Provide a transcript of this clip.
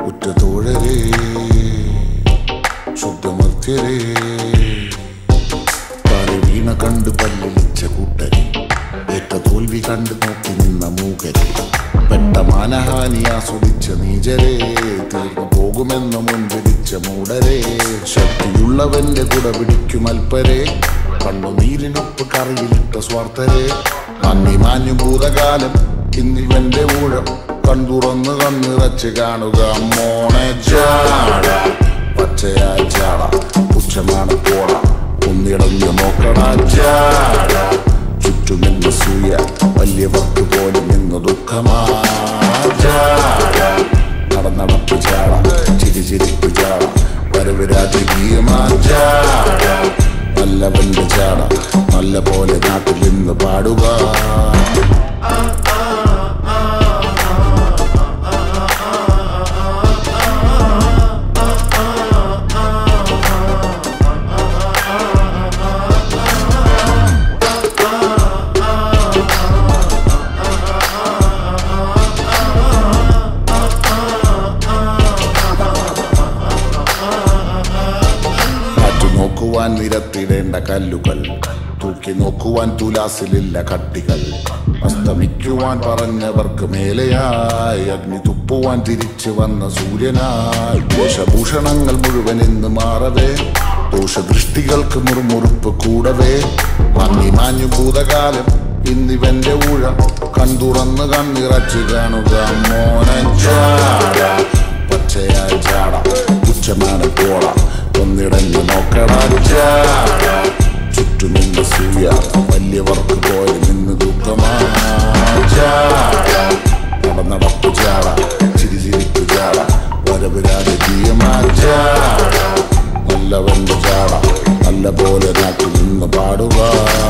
ഉറ്റതോഴരേ ശുദ്ധമർത്യരേ താരെ വീണ കണ്ട് പല്ലിളിച്ച കൂട്ടരെ ഏറ്റ തോൽവി കണ്ട് നോക്കി നിന്ന മൂകരെ പെട്ട മാനഹാനി ആസ്വദിച്ച നീചരെ തീർന്നു പോകുമെന്ന് മുൻപിടിച്ച മൂടരെ ശക്തിയുള്ളവന്റെ കുട പിടിക്കും അൽപ്പരെ കണ്ണുനീരിനൊപ്പ് കറിയിലിട്ട സ്വാർത്ഥരെ നന്ദി മാഞ്ഞു ഭൂതകാലം ഇന്നിവന്റെ ഊഴം കൺതുറന്ന് കണ്ണിറച്ച് കാണുക മോണെ ജാട പച്ചയായ ചാട പുച്ഛമാണ് പോട ഒന്നിടഞ്ഞു നോക്കണ ചാട ചുറ്റുമെന്ന് സൂയ വലിയവർക്ക് പോലും ഇന്ന് ദുഃഖമാ ചാട നടന്നടപ്പ് ചാട ചിരി ചിരിപ്പ് ചാട വരവ് രാജകീയമാ ചാട നല്ലവന്റെ ചാട നല്ല പോലെ നാട്ടിൽ നിന്ന് പാടുക കാറ്റു നോക്കുവാൻ നിരത്തിടേണ്ട കല്ലുകൾ തൂക്കി നോക്കുവാൻ തുലാസിലില്ല കട്ടികൾ അസ്തമിക്കുവാൻ പറഞ്ഞവർക്ക് മേലെയായി അഗ്നി തുപ്പുവാൻ തിരിച്ചു വന്ന സൂര്യനായി വേഷഭൂഷണങ്ങൾ മുഴുവൻ ഇന്ന് മാറവേ ദോഷദൃഷ്ടികൾക്ക് മുറുമുറുപ്പ് കൂടവേ മങ്ങി മാഞ്ഞു ഭൂതകാലം ഇന്നിവന്റെ ഊഴം കൺതുറന്ന് കണ്ണിറച്ച് കാണുക മോനെ ചാട പച്ചയായ ചാട ഉച്ചമാന പോള ഒന്നിടഞ്ഞു നോക്കട ചാട ചുറ്റുമിന്ന് സൂയ വലിയവർക്ക് പോയി നിന്ന് ദുഃഖമാ ചാട നടന്നടപ്പ് ചാട ചിരി ചിരിപ്പ് ചാട വരവ് രാജകീയമാ ചാട നല്ലവന്റെ ചാട നല്ല പോലെ നാട്ടിൽ നിന്ന് പാടുക